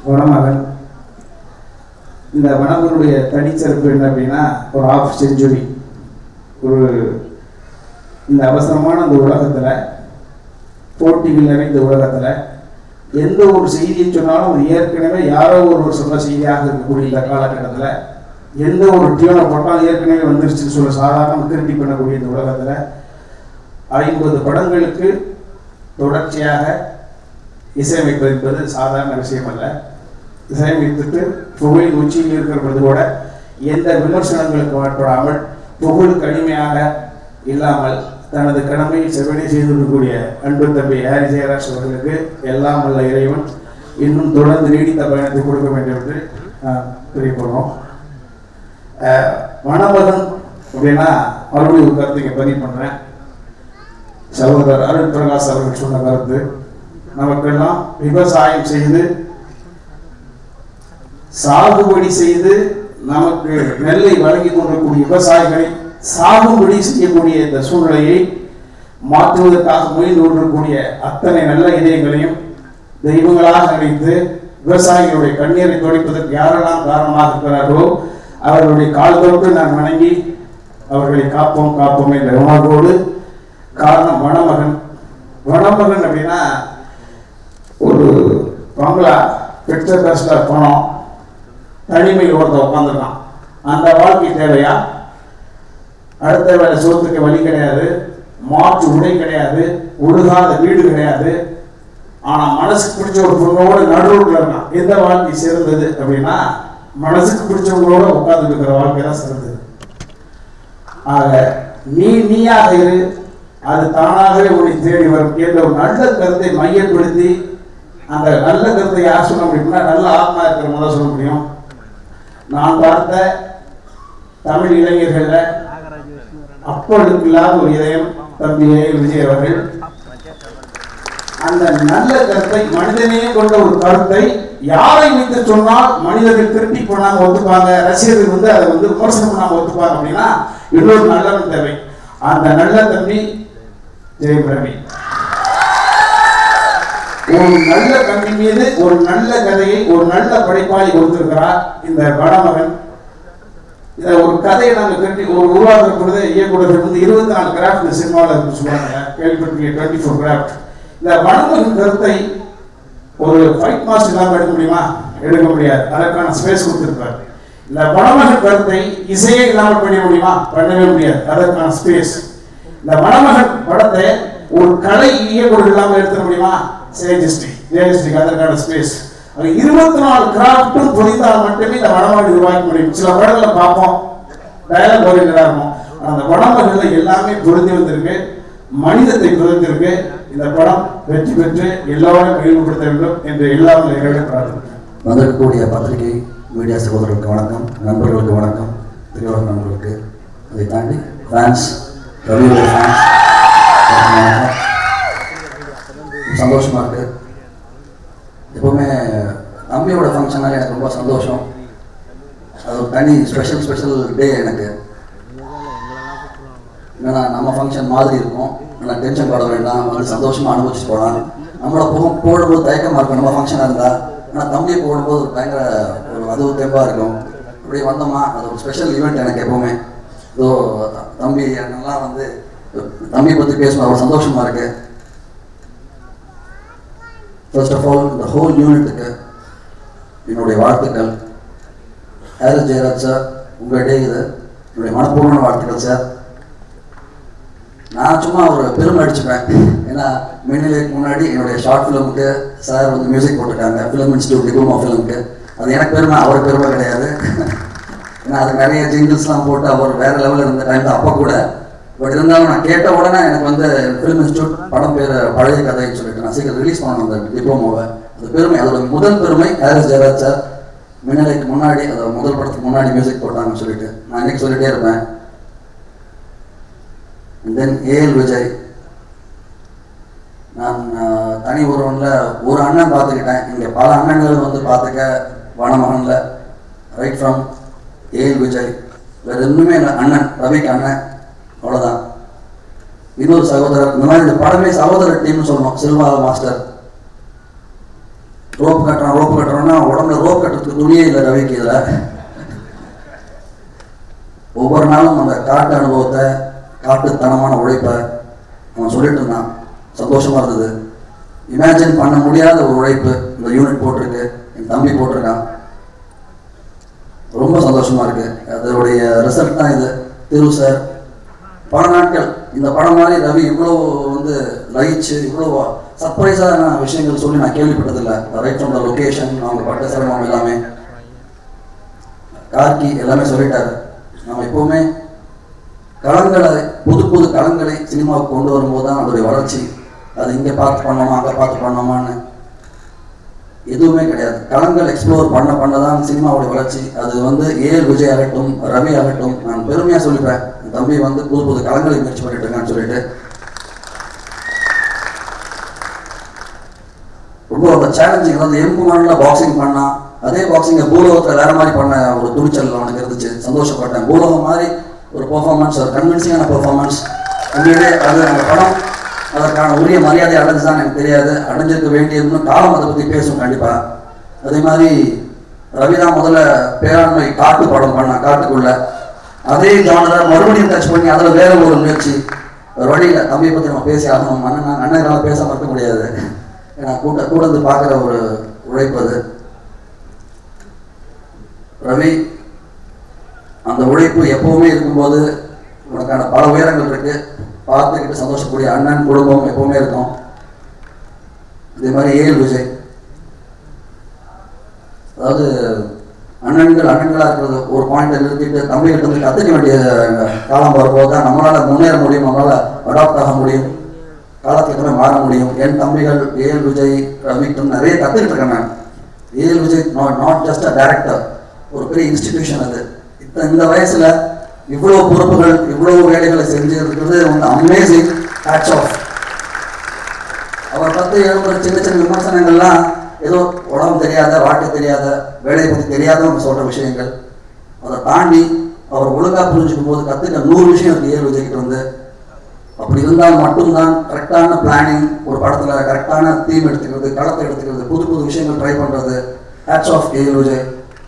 வனமகன் இந்த வனமகனுடைய தனிச்சிறப்பு என்ன அப்படின்னா ஒரு ஆஃப் செஞ்சுரி ஒரு இந்த அவசரமான இந்த உலகத்தில் போட்டிகள் நிறைந்த உலகத்தில் எந்த ஒரு செய்தியை சொன்னாலும் அது ஏற்கனவே யாரோ ஒருவர் சொன்ன செய்தியாக இருக்கக்கூடிய இந்த காலகட்டத்தில் எந்த ஒரு டியூனை போட்டாலும் ஏற்கனவே வந்துருச்சுன்னு சொல்ல சாதாரண கிரிட்டிக் பண்ணக்கூடிய இந்த உலகத்தில் ஐம்பது படங்களுக்கு தொடர்ச்சியாக இசையமைப்பது என்பது சாதாரண விஷயம் அல்ல இசையமைத்துட்டு புகழின் உச்சியில் இருக்கிற பொழுது கூட எந்த விமர்சனங்களுக்கு மாற்றாமல் புகழுக்கு அடிமையாக இல்லாமல் தனது கடமையை செவ்வனே செய்திருக்கக்கூடிய அன்பு தம்பி ஹாரி ஜெயராஜ் அவர்களுக்கு எல்லாம் வல்ல இறைவன் இன்னும் தொடர்ந்து நீடித்த பயணத்தை கொடுக்க வேண்டும் என்று நான் தெரியப்படுறோம் அஹ், மணமகன் அப்படின்னா மறுபடியும் ஒரு கருத்தை இங்கே பதிவு பண்ணுறேன் சகோதரர் அருண் பிரகாஷ் அவர்கள் சொன்ன கருத்து நமக்கெல்லாம் விவசாயம் செய்து சாகுபடி செய்து நமக்கு நெல்லை வழங்கி கொண்டிருக்கூடிய விவசாயிகளை சாகுபடி செய்யக்கூடிய இந்த சூழ்நிலையை மாற்றுவதற்காக முயன்று கொண்டிருக்கக்கூடிய அத்தனை நல்ல இதயங்களையும் தெய்வங்களாக நினைத்து விவசாயிகளுடைய கண்ணீரை துடைப்பதற்கு யாரெல்லாம் காரணமாக இருக்கிறார்களோ அவர்களுடைய கால் தொட்டு நான் வணங்கி அவர்களை காப்போம் காப்போம் என்ற உணர்வோடு காரணம் வனமகன் வனமகன் அப்படின்னா ஒரு பங்களா பிக்சர் பேஸ்டர் போனோம் தனிமையில் ஒருத்தன் உட்காந்துருக்கான் அந்த வாழ்க்கை தேவையா அடுத்த வேலை சோத்துக்கு வழி கிடையாது மாற்று உடை கிடையாது ஒழுகாத வீடு கிடையாது ஆனா மனசுக்கு பிடிச்ச ஒரு பொண்ணோட நடுவுல இருக்கான் எந்த வாழ்க்கை சிறந்தது அப்படின்னா மனசுக்கு பிடிச்சவங்களோட உட்கார்ந்து இருக்கிற வாழ்க்கை தான் சிறந்தது ஆக நீ நீயாக இரு அது தானாகவே உன்னை தேடி வரும் என்ற ஒரு நல்ல கருத்தை மையப்படுத்தி அந்த நல்ல கருத்தை யார் சொல்ல முடியும்னா நல்ல ஆத்மா இருக்கிறவங்க தான் சொல்ல முடியும் நான் பார்த்த தமிழ் இளைஞர்கள்ல அப்பொழுது இல்லாத ஒரு இதயம் தம்பி ஏ. விஜய் அவர்கள் அந்த நல்ல கருத்தை மனிதனே கொண்ட ஒரு கருத்தை யாரை வைத்து சொன்னால் மனிதர்கள் திருப்பி பண்ணாம ஒத்துப்பாங்க ரசிகர்கள் வந்து அதை வந்து விமர்சனம் பண்ணாம ஒத்துப்பாங்க அப்படின்னா இன்னொரு நல்லவன் தேவை அந்த நல்ல தம்பி ஜெயம் ரவி ஒரு நல்ல தம்பி மீது ஒரு நல்ல கதையை ஒரு நல்ல படைப்பாளி கொடுத்திருக்கிறார் இந்த வடமகன் இதை ஒரு கதையை நாங்கள் கட்டி ஒரு உருவாக்குற பொழுது இயக்குநர்கள் வந்து இருபத்தி நாலு கிராஃப்ட் இந்த சினிமாவில் இருக்கு சொல்லுவாங்க கேள்விப்பட்டிருக்கீங்க டுவெண்ட்டி ஃபோர் கிராஃப்ட் இந்த வடமகன் கருத்தை ஒரு ஃபைட் மாஸ்டர் இல்லாமல் எடுக்க முடியுமா எடுக்க முடியாது அதற்கான ஸ்பேஸ் கொடுத்துருப்பார் இந்த வடமகன் கருத்தை இசையே இல்லாமல் பண்ண முடியுமா பண்ணவே முடியாது அதற்கான ஸ்பேஸ் இந்த வடமகன் படத்தை ஒரு கலை இயக்குனர் இல்லாமல் எடுத்துட முடியுமா சேஜஸ்டி ஜெயஸ்டிக்கு அதற்கான ஸ்பேஸ் அது இருபத்தி நாலு கிராஃப்ட்டும் புரிந்தால் மட்டுமே இந்த வடமகன் உருவாக்க முடியும் சில படங்களை பார்ப்போம் டயலாக் ஓரியன்டா இருக்கும் ஆனா அந்த வடமகன்ல எல்லாமே பொருந்தி வந்திருக்கு மனிதத்தை புரிந்திருக்கு இந்த படம் வெற்றி பெற்று எல்லோரையும் மகிழ்வுபடுத்த வேண்டும் என்று எல்லாரும் இறைவனை பிரார்த்திக்கிறேன் வந்திருக்கக்கூடிய பத்திரிகை மீடியா சகோதரர்களுக்கு வணக்கம் நண்பர்களுக்கு வணக்கம் திரையுலக நண்பர்களுக்கு அதை தாண்டி ஃபேன்ஸ் ரவியோட ஃபேன்ஸ் சந்தோஷமா இருக்கு எப்பவுமே தம்பியோட ஃபங்க்ஷனால எனக்கு ரொம்ப சந்தோஷம் அது ஒரு தனி ஸ்பெஷல் ஸ்பெஷல் டே எனக்கு என்னன்னா நம்ம ஃபங்க்ஷன் மாதிரி இருக்கும் நல்லா டென்ஷன் பட வேண்டாம் வந்து சந்தோஷமா அனுபவிச்சுட்டு போகலாம் நம்மளை போகும் போடும்போது தயக்கமா இருக்கும் நம்ம ஃபங்க்ஷனாக இருந்தா ஆனால் தம்பியை போடும்போது ஒரு பயங்கர ஒரு அது தெம்பா இருக்கும் இப்படி வந்தோமா அது ஒரு ஸ்பெஷல் ஈவெண்ட் எனக்கு எப்பவுமே ஸோ தம்பி நல்லா வந்து தம்பி பற்றி பேசணும் அவ்வளோ சந்தோஷமா இருக்கு ஃபர்ஸ்ட் ஆஃப் ஆல் இந்த ஹோல் யூனிட்டுக்கு என்னுடைய வாழ்த்துக்கள் ஹேரஸ் ஜெயராஜ் சார் உங்கள் டே இது என்னுடைய மனப்பூர்வமான வாழ்த்துக்கள் சார் நான் சும்மா ஒரு பெருமை அடிச்சுப்பேன் ஏன்னா மின்னிலைக்கு முன்னாடி என்னுடைய ஷார்ட் ஃபிலிமுக்கு சார் வந்து மியூசிக் போட்டிருக்காங்க ஃபிலிம் இன்ஸ்டியூட் டிப்ளமோ ஃபிலிமுக்கு அது எனக்கு பெருமை அவர் பெருமை கிடையாது ஏன்னா அது நிறைய ஜிங்கிள்ஸ்லாம் போட்டு அவர் வேற லெவலில் இருந்த டைம் அப்போ கூட பட் இருந்தாலும் நான் கேட்ட உடனே எனக்கு வந்து ஃபிலிம் இன்ஸ்டியூட் படம் பேர் பழைய கதைன்னு சொல்லிட்டு நான் சீக்கிரம் ரிலீஸ் பண்ணணும் அந்த டிப்ளமோவை அது பெருமை அதோட முதல் பெருமை ஹாரிஸ் ஜெயராஜ் சார் மின்னலைக்கு முன்னாடி அதோட முதல் படத்துக்கு முன்னாடி மியூசிக் போட்டாங்கன்னு சொல்லிட்டு நான் இன்னைக்கு சொல்லிட்டே இருப்பேன் தென் ஏஎல் விஜய் நான் ஆஹ், தனி ஒருவனில் ஒரு அண்ணன் பார்த்துக்கிட்டேன் இங்கே பல அண்ணன்கள் வந்து பார்த்துக்க வனமகனில் right from A L Vijay இன்னுமே இல்லை அண்ணன் ரவிக்கு அண்ணன் அவ்வளோதான் இன்னொரு சகோதரர் இந்த மாதிரி இந்த படமே சகோதரர் டீம்னு சொல்லணும் சில்வா மாஸ்டர் ரோப் கட்டுறான் ரோப் கட்டுறோன்னா உடம்புல ரோப் கட்டுறதுக்கு துணியே இல்லை ரவிக்கு இதில் ஒவ்வொரு நாளும் அந்த காட்டு அனுபவத்தை காட்டுத்தனமான உழைப்பை அவன் சொல்லிட்டு இருந்தான் சந்தோஷமா இருந்தது இமேஜின் பண்ண முடியாத ஒரு உழைப்பு இந்த யூனிட் போட்டிருக்கு என் தம்பி போட்டிருக்கான் ரொம்ப சந்தோஷமா இருக்கு அதோடைய ரிசல்ட் தான் இது திரு சார் பல நாட்கள் இந்த படம் மாதிரி ரவி இவ்வளோ வந்து லயிச்சு இவ்வளோ சர்ப்ரைஸான விஷயங்கள் சொல்லி நான் கேள்விப்பட்டதில்லை ரைட் ஃப்ரம் த லொக்கேஷன் அவங்க பட்ட சிரமம் எல்லாமே கார்கி எல்லாமே சொல்லிட்டாரு நம்ம எப்பவுமே களங்களை புது புது களங்களை சினிமாவுக்கு கொண்டு வரும்போது தான் அதோடைய வளர்ச்சி அது இங்கே பார்த்து பண்ணோமா அங்கே பார்த்து பண்ணோமான்னு எதுவுமே கிடையாது களங்கள் எக்ஸ்ப்ளோர் பண்ண பண்ண தான் சினிமாவுடைய வளர்ச்சி அது வந்து ஏஎல் விஜய் ஆகட்டும் ரவி ஆகட்டும் நான் பெருமையாக சொல்லிப்பேன் என் தம்பி வந்து புது புது களங்களை முயற்சி பண்ணிட்டு இருக்கான்னு சொல்லிட்டு ரொம்ப அந்த சேலஞ்சிங் வந்து எம்புமான்ல பாக்ஸிங் பண்ணா அதே பாக்ஸிங்கை பூலோகத்தில் வேற மாதிரி பண்ண ஒரு துணிச்சல் அவனுக்கு இருந்துச்சு சந்தோஷப்பட்டேன் பூலோகம் மாதிரி ஒரு பெர்ஃபார்மன்ஸ் ஒரு கன்வின்சிங்கான பெர்ஃபார்மன்ஸ் உண்மையிலே அது அந்த படம் அதற்கான உரிய மரியாதை அடைஞ்சுதான் எனக்கு தெரியாது அடைஞ்சிருக்க வேண்டியதுன்னு காலம் அதை பற்றி பேசும் கண்டிப்பா அதே மாதிரி ரவிதான் முதல்ல பேராண்மை காட்டு படம் பண்ணான் காட்டுக்குள்ள அதே ஜானரை மறுபடியும் டச் பண்ணி அதில் வேற ஒரு முயற்சி ஒரு வழியில தம்பியை பற்றி நம்ம பேசி ஆகணும் அண்ணன் அண்ணனால பேசாம இருக்க முடியாது ஏன்னா கூட கூட வந்து பார்க்குற ஒரு உழைப்பு அது ரவி அந்த உழைப்பு எப்பவுமே இருக்கும்போது உனக்கான பல உயரங்கள் இருக்கு பார்த்துக்கிட்டு சந்தோஷக்கூடிய அண்ணன் குடும்பம் எப்பவுமே இருக்கும் இதே மாதிரி ஏஎல் விஜய் அதாவது அண்ணன்கள் அண்ணன்களா இருக்கிறது ஒரு பாயிண்ட்டை நிறுத்திட்டு தம்பிகிட்ட இருந்து கற்றுக்க வேண்டிய காலம் வரும்போது தான் நம்மளால முன்னேற முடியும் நம்மளால அடாப்ட் ஆக முடியும் காலத்துக்கு ஏற்ற மாற முடியும் என் தம்பிகள் ஏஎல் விஜய் ரவிக்கிட்ட நிறைய கற்றுக்கிட்டு இருக்கேன் நான் A L Vijay not not just a director ஒரு பெரிய இன்ஸ்டிடியூஷன் அது இப்போ இந்த வயசுல இவ்வளோ பொறுப்புகள் இவ்வளோ வேலைகளை செஞ்சிருக்கிறது வந்து அமேசிங் ஹேட்ஸ் ஆஃப் அவரை பற்றி எழுப்புற சின்ன சின்ன விமர்சனங்கள்லாம் ஏதோ உடம்பு தெரியாத வாழ்க்கை தெரியாத வேலையை பற்றி தெரியாதவங்க சொல்ற விஷயங்கள் அதை தாண்டி அவர் ஒழுங்கா புரிஞ்சுக்கும் போது கற்றுக்க நூறு விஷயம் இருக்கு ஏழு விஜய்கிட்ட வந்து அப்படி இருந்தால் மட்டும்தான் கரெக்டான பிளானிங் ஒரு படத்துல கரெக்டான தீம் எடுத்துக்கிறது களத்தை எடுத்துக்கிறது புது புது விஷயங்கள் ட்ரை பண்றது hats off A Vijay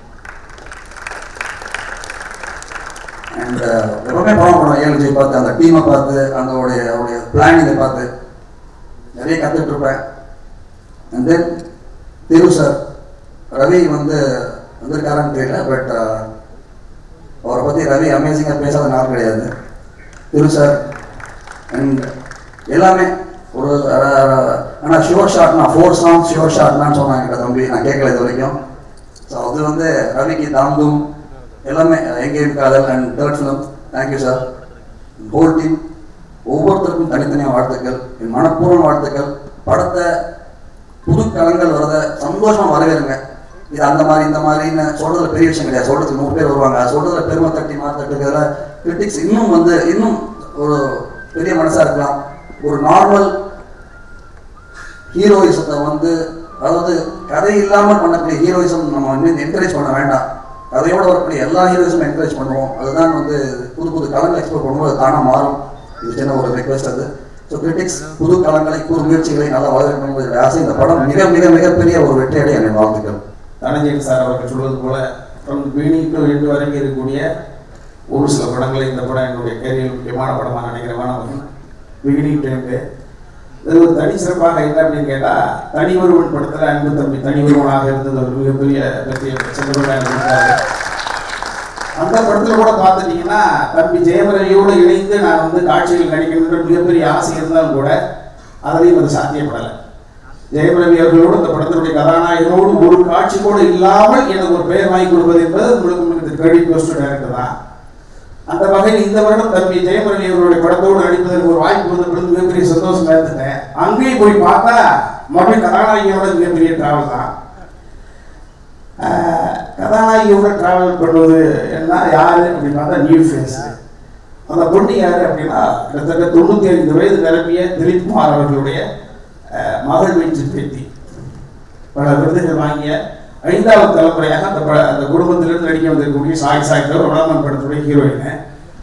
and எப்பவுமே படம் படம் ஏ விஜய் பார்த்து அந்த டீமை பார்த்து அதோடைய அவருடைய பிளானிங்கை பார்த்து நிறைய கற்றுட்டு இருப்பேன் அண்ட் தென் திரு சார் ரவி வந்து வந்திருக்காரான்னு தெரியல பட் அவரை பற்றி ரவி அமேசிங்காக பேசாத நாள் கிடையாது திரு சார் அண்ட் எல்லாமே ஒரு ஆனால் ஷுவர் ஷாட்னா ஃபோர் சாங்ஸ் ஷுவர் ஷாட்னான்னு சொன்னாங்க என்கிட்ட தம்பி நான் கேட்கல இது வரைக்கும் ஸோ அது வந்து ரவிக்கு தாந்தும் எல்லாமே Engeyum Kadhal and third film thank you sir whole team ஒவ்வொருத்தருக்கும் தனித்தனியாக வாழ்த்துக்கள் என் மனப்பூர்வ வாழ்த்துக்கள் படத்தை புது கலங்கள் வரத சந்தோஷமா வரவேறுங்க இது அந்த மாதிரி இந்த மாதிரின்னு சொல்றதுல பெரிய விஷயம் கிடையாது சொல்றதுக்கு நூறு பேர் வருவாங்க சொல்றதுல பெருமை தட்டி மாறு தட்டுக்கிறதுல கிரிட்டிக்ஸ் இன்னும் வந்து இன்னும் ஒரு பெரிய மனசா இருக்கலாம் ஒரு நார்மல் ஹீரோயிசத்தை வந்து அதாவது கதை இல்லாமல் பண்ணக்கூடிய ஹீரோயிசம் நம்ம வந்து என்கரேஜ் பண்ண வேண்டாம் கதையோட வரக்கூடிய எல்லா ஹீரோயிஸும் என்கரேஜ் பண்ணுவோம் அதுதான் வந்து புது புது களங்கள் எக்ஸ்ப்ளோர் பண்ணும்போது அது தானாக மாறும் இது சின்ன ஒரு ரெக்வெஸ்ட் அது ஸோ கிரிட்டிக்ஸ் புது களங்களை புது முயற்சிகளை நல்லா வளர்க்கணும் ஆசை இந்த படம் மிக மிக மிகப்பெரிய ஒரு வெற்றியடைய என்னை வாழ்த்துக்கள் தனஞ்சயன் சார் அவர்கள் சொல்வது போல ஃப்ரம் பிகினிங் டு எண்டு வரைக்கும் இருக்கக்கூடிய ஒரு சில படங்களை இந்த படம் என்னுடைய கேரியர் முக்கியமான படமாக நினைக்கிறேன் வானவன் பிகினிங் டு எண்டு இது ஒரு தனி சிறப்பாக என்ன அப்படின்னு கேட்டால் தனி ஒருவன் படத்தில் அன்பு தம்பி தனி ஒருவனாக இருந்தது ஒரு மிகப்பெரிய வெற்றியை சந்திரபாபு கொடுத்தாரு அந்த படத்துல கூட பார்த்துட்டீங்கன்னா தம்பி ஜெயமரவியோடு இணைந்து நான் வந்து காட்சியில் நடிக்கணுன்ற மிகப்பெரிய ஆசை இருந்தாலும் கூட அதிலையும் அது சாத்தியப்படலை ஜெயமரவி அவர்களோடு அந்த படத்தினுடைய கதாநாயகனோடு ஒரு காட்சி கூட இல்லாமல் எனக்கு ஒரு பெயர் வாங்கி கொடுப்பது என்பது முழுக்க முழுக்க கிரெடிட் கோஸ்ட் டைரக்டர் தான் அந்த வகையில் இந்த வருடம் தம்பி ஜெயமரவி அவர்களுடைய படத்தோடு நடிப்பதற்கு ஒரு வாய்ப்பு வந்த பொழுது மிகப்பெரிய சந்தோஷமா இருந்துட்டேன் அங்கேயும் போய் பார்த்தா மறுபடியும் கதாநாயகியோட மிகப்பெரிய டிராவல் தான் ஆஹ் கதாநாயகியோட டிராவல் பண்ணுவது என்ன யாரு அப்படின்னு பார்த்தா நியூ ஃபேஸ் அந்த பொண்ணு யாரு அப்படின்னா கிட்டத்தட்ட தொண்ணூத்தி ஐந்து வயது நிரம்பிய திலீப் குமார் அவர்களுடைய ஆஹ், மகள் வீச்சு பேத்தி பல விருதுகள் வாங்கிய ஐந்தாவது தலைமுறையாக அந்த ப அந்த குடும்பத்திலிருந்து நடிக்க வந்திருக்கக்கூடிய சாய் சாய்ந்தவர் வளர்மன் படத்துடைய ஹீரோயின்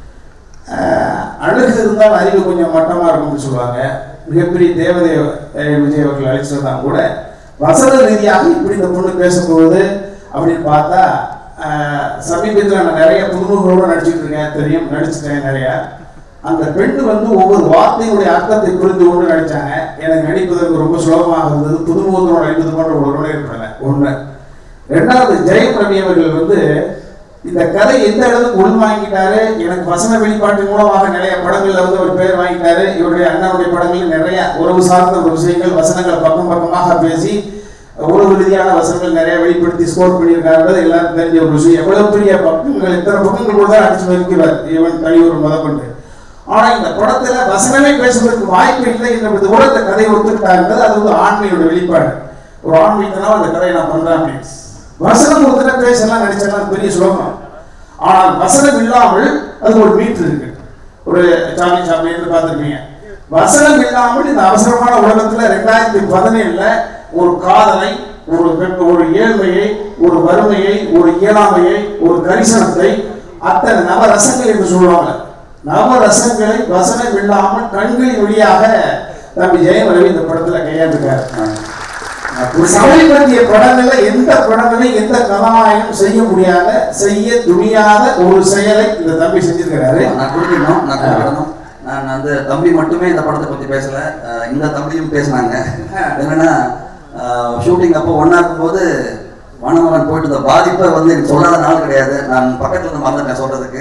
அழகு இருந்தால் அறிவு கொஞ்சம் மட்டமாக இருக்கும்னு சொல்லுவாங்க மிகப்பெரிய தேவதை அஹ், விஜய் அவர்கள் அழைச்சிருந்தாங்க கூட வசன ரீதியாக இப்படி இந்த பொண்ணு பேசப்போகுது அப்படின்னு பார்த்தா ஆஹ், சமீபத்தில் நான் நிறைய புதுமுகங்களோடு நடிச்சிட்டு இருக்கேன் தெரியும் நடிச்சிட்டேன் நிறைய அந்த பெண் வந்து ஒவ்வொரு வார்த்தையுடைய அர்த்தத்தை புரிந்து கொண்டு நடிச்சாங்க எனக்கு நடிப்பதற்கு ரொம்ப சுலபமாக இருந்தது புதுமுகத்தோடு நடிப்பது போன்ற ஒரு உணர்வு ஏற்படலை ஒன்று ரெண்டாவது ஜெயம் ரவி அவர்கள் வந்து இந்த கதை எந்த அளவுக்கு உள்வாங்கிட்டாரு எனக்கு வசன வெளிப்பாட்டின் மூலமாக நிறைய படங்கள்ல வந்து ஒரு பேர் வாங்கிட்டாரு இவருடைய அண்ணனுடைய படங்களில் நிறைய உறவு சார்ந்த ஒரு விஷயங்கள் வசனங்கள் பக்கம் பக்கமாக பேசி உறவு ரீதியான வசனங்கள் நிறைய வெளிப்படுத்தி ஸ்கோர் பண்ணியிருக்காரு எல்லாரும் தெரிஞ்ச ஒரு விஷயம் எவ்வளவு பெரிய பக்கங்கள் எத்தனை பக்கங்கள் கூட தான் அடிச்சு வைக்கிறார் இவன் கழிவுறு முதற்கொண்டு ஆனா இந்த படத்துல வசனமே பேசுவதற்கு வாய்ப்பு இல்லை என்றது கூட இந்த கதையை ஒத்துக்கிட்டாருன்றது அது வந்து ஆண்மையோட வெளிப்பாடு ஒரு ஆண்மைத்தனம் அந்த கதையை நான் பண்றேன் அப்படின்னு வசனம் ஒருத்தர பேசலாம் நடிச்சலாம் பெரிய சுலபம் ஆனால் வசனம் இல்லாமல் அது ஒரு மீட்டர் இருக்கு ஒரு சாமி சாமின்னு பார்த்துருப்பீங்க வசனம் இல்லாமல் இந்த அவசரமான உலகத்துல ரெண்டாயிரத்தி பதினேழுல ஒரு காதலை ஒரு வெப்ப- ஒரு ஏழ்மையை ஒரு வறுமையை ஒரு இயலாமையை ஒரு கரிசனத்தை அத்தனை நவரசங்கள் என்று சொல்லுவாங்க நவரசங்களை வசனம் இல்லாமல் கண்களின் வழியாக தம்பி ஜெயம் ரவி இந்த படத்துல கையாண்டிருக்காரு நான் குறிப்பிட்ட- சமீபத்திய படங்கள்ல எந்த படங்களையும் எந்த கதாநாயகனும் செய்ய முடியாத செய்ய துணியாத ஒரு செயலை இந்த தம்பி செஞ்சிருக்கிறாரு நான் குறிப்பிடணும் நான் குறிப்பிடணும் நான் வந்து தம்பி மட்டுமே இந்த படத்தை பத்தி பேசல அஹ் இந்த தம்பியும் பேசினாங்க என்னன்னா ஷூட்டிங் அப்போ ஒண்ணா இருக்கும்போது வனமகன் போயிட்டு இந்த பாதிப்பை வந்து எனக்கு சொல்லாத நாள் கிடையாது நான் பக்கத்துல இருந்து மறந்துட்டேன் சொல்றதுக்கு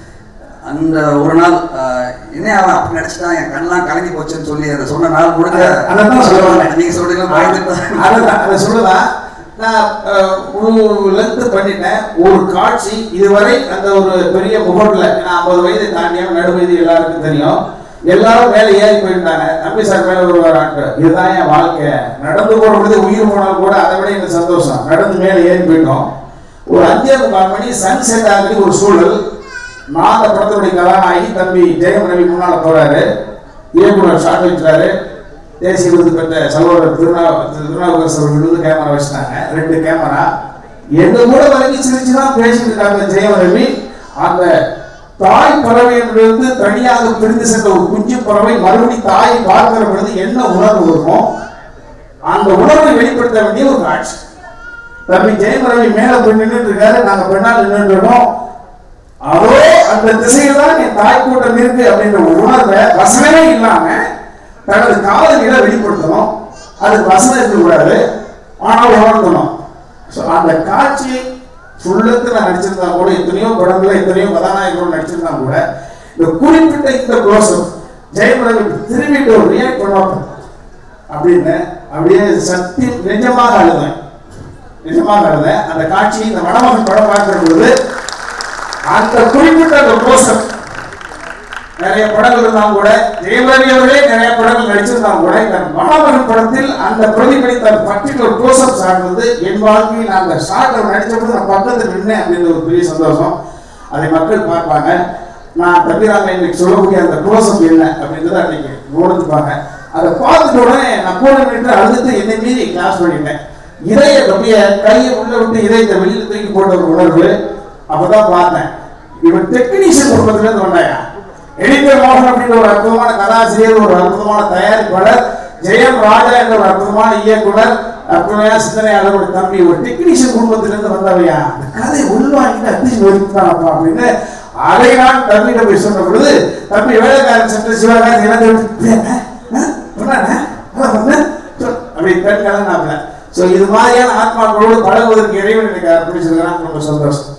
அந்த ஒரு நாள் அஹ், என்ன அவன் அப்படி நடிச்சுட்டான் என் கண்ணெல்லாம் கலங்கி போச்சுன்னு சொல்லி அதை சொன்ன நாள் முழுக்க அதான் சொல்லுவாங்க. நீங்க சொல்றீங்க பயந்துட்டு தான். அதுதான் அதை சொல்லலாம் நான் லென்த் பண்ணிட்டேன் ஒரு காட்சி இதுவரை அந்த ஒரு பெரிய முகட்டில் நான் ஐம்பது வயதை தாண்டியாம நடு வயது எல்லாருக்கும் தெரியும் எல்லாரும் மேலே ஏறி போயிட்டாங்க தம்பி சார் மேலே ஒரு ஆட்டு இதுதான் என் வாழ்க்கை நடந்து போற பொழுது உயிர் போனால் கூட அதை விட எனக்கு சந்தோஷம் நடந்து மேலே ஏறி போயிட்டோம் ஒரு அஞ்சே முக்கால் மணி சன் செட் ஆகுது ஒரு சூழல் நான் அந்த படத்தினுடைய கதாநாயகி தம்பி ஜெயம் ரவி முன்னால போறாரு இயக்குனர் ஷாட் வச்சுறாரு தேசிய விருது பெற்ற சகோதரர் திருநா திருநாவுக்கரசர் அவர்கள் வந்து கேமரா வச்சுட்டாங்க ரெண்டு கேமரா எங்க கூட வரைக்கும் சிரிச்சு தான் பேசிட்டு இருக்காங்க ஜெயம் ரவி அந்த தாய் பறவையிலிருந்து தனியாக பிரிந்து சென்ற ஒரு குஞ்சு பறவை மறுபடி தாயை பார்க்கிற பொழுது என்ன உணர்வு இருக்கும் அந்த உணர்வை வெளிப்படுத்த வேண்டிய ஒரு காட்சி தம்பி ஜெயம் ரவி மேல போய் நின்றுட்டு இருக்காரு நாங்க பெண்ணால் நின்றுட்டு இருக்கோம் அதோ அந்த திசையில் தான் என் தாய் கூட்டம் இருக்கு அப்படின்ற ஒரு உணர்வை வசனமே இல்லாம தனது காதலிகளை வெளிப்படுத்தணும் அதுக்கு வசனம் இருக்கக்கூடாது ஆனால் உணர்த்தணும் ஸோ அந்த காட்சியை ஃபுல்லத்து நான் நடிச்சிருந்தா கூட எத்தனையோ படங்கள்ல எத்தனையோ கதாநாயகர்கள் நடிச்சிருந்தா கூட இந்த குறிப்பிட்ட இந்த க்ளோசப் ஜெயபிரவி திரும்பிட்டு ஒரு ரியாக்ட் பண்ணுவாங்க அப்படின்னு அப்படியே சத்தியம் நிஜமாக அழுதேன் நிஜமாக அழுதேன் அந்த காட்சி இந்த மணமகன் படம் பார்க்கிற பொழுது அந்த குறிப்பிட்ட அந்த க்ளோசப் நிறைய படங்கள் இருந்தாலும் கூட ஜெயலலிதா அவர்களே நிறைய படங்கள் நடிச்சிருந்தாலும் கூட இந்த மணமகன் படத்தில் அந்த பிரதிபலித்த பர்டிகுலர் க்ளோசப் ஷாட் வந்து என் வாழ்க்கையில் நான் அந்த ஷாட்டை நடிச்சபோது நான் பக்கத்தில் நின்னேன் அப்படின்ற ஒரு பெரிய சந்தோஷம் அதை மக்கள் பார்ப்பாங்க நான் தம்பிராம இன்னைக்கு சொல்லக்கூடிய அந்த க்ளோசப் என்ன அப்படின்றத அன்னைக்கு உணர்ந்துப்பாங்க அதை பார்த்துட்ட உடனே நான் கூட நின்று அழுதுட்டு என்னை மீறி கிளாஸ் பண்ணிட்டேன் இதய அப்படியே கையை உள்ள விட்டு இதயத்தை வெளியில் தூக்கி போட்ட ஒரு உணர்வு அப்பதான் பார்த்தேன் இவன் டெக்னீஷியன் குடும்பத்துல இருந்து வந்தாயா எடிட்டர் மோகன் அப்படின்ற ஒரு அற்புதமான கதாசிரியர் ஒரு அற்புதமான தயாரிப்பாளர் ஜெயம் ராஜா என்ற ஒரு அற்புதமான இயக்குனர் அற்புதமான சிந்தனையாளர் ஒரு தம்பி ஒரு டெக்னீஷியன் குடும்பத்திலிருந்து வந்தவையா அந்த கதை உள்வாங்கிட்டு அத்திச்சு ஒதுக்கிட்டானப்பா அப்படின்னு அதை நான் தம்பியிடம் போய் சொன்ன பொழுது தம்பி வேலைக்காரன் சென்று சிவகாந்தி எனக்கு பண்ணானே அப்படி கண் கலந்தாப்ல ஸோ இது மாதிரியான ஆத்மாக்களோடு பழகுவதற்கு இறைவன் எனக்கு அர்ப்பணிச்சிருக்கிறான் ரொம்ப சந்தோஷம்